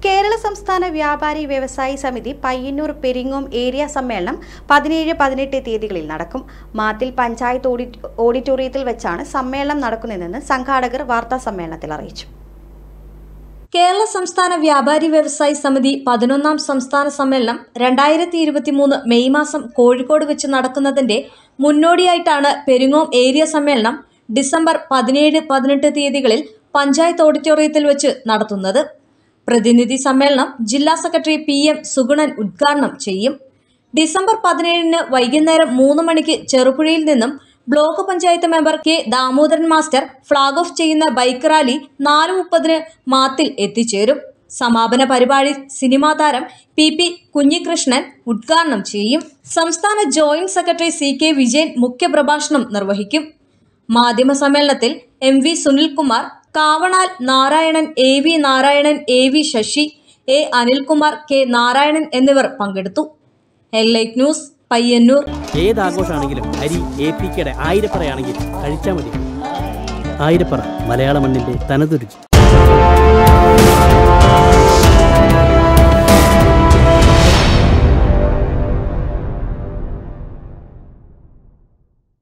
കേരള സംസ്ഥാന വ്യാപാരി വ്യവസായി സമിതി പയ്യന്നൂർ പെരിങ്ങോം ഏരിയ സമ്മേളനം പതിനേഴ് പതിനെട്ട് തീയതികളിൽ നടക്കും മാത്തിൽ പഞ്ചായത്ത് ഓഡി- ഓഡിറ്റോറിയത്തിൽ വെച്ചാണ് സമ്മേളനം നടക്കുന്നതെന്ന് സംഘാടകർ വാർത്താ സമ്മേളനത്തിൽ അറിയിച്ചു കേരള സംസ്ഥാന വ്യാപാരി വ്യവസായി സമിതി പതിനൊന്നാം സംസ്ഥാന സമ്മേളനം രണ്ടായിരത്തി ഇരുപത്തിമൂന്ന് മെയ് മാസം കോഴിക്കോട് വെച്ച് നടക്കുന്നതിന്റെ മുന്നോടിയായിട്ടാണ് പെരുങ്ങോം ഏരിയ സമ്മേളനം ഡിസംബർ പതിനേഴ് പതിനെട്ട് തീയതികളിൽ പഞ്ചായത്ത് ഓഡിറ്റോറിയത്തിൽ വെച്ച് നടത്തുന്നത് പ്രതിനിധി സമ്മേളനം ജില്ലാ സെക്രട്ടറി പി എം സുഗുണൻ ഉദ്ഘാടനം ചെയ്യും ഡിസംബർ പതിനേഴിന് വൈകുന്നേരം മൂന്ന് മണിക്ക് ചെറുപുഴയിൽ നിന്നും block panchayat member K Damodaran master flag off ചെയ്യുന്ന ബൈക്ക് റാലി നാല് മുപ്പതിന് മാത്തിൽ എത്തിച്ചേരും സമാപന പരിപാടി സിനിമാ താരം പി പി കുഞ്ഞികൃഷ്ണൻ ഉദ്ഘാടനം ചെയ്യും സംസ്ഥാന joint secretary C K Vijayan മുഖ്യപ്രഭാഷണം നിർവഹിക്കും മാധ്യമ സമ്മേളനത്തിൽ എം വി സുനിൽകുമാർ കാവണാൽ Narayanan A V Narayanan A V Sasi A Anilkumar K Narayanan എന്നിവർ പങ്കെടുത്തു എൽ ലൈറ്റ് ന്യൂസ് പയ്യന്നൂർ ഏത് ആഘോഷമാണെങ്കിലും അരി എ പി കെയുടെ ആയിരപ്പറയാണെങ്കിൽ കഴിച്ചാൽ മതി ആയിരപ്പറ മലയാള മണ്ണിൻ്റെ തനതുരുചി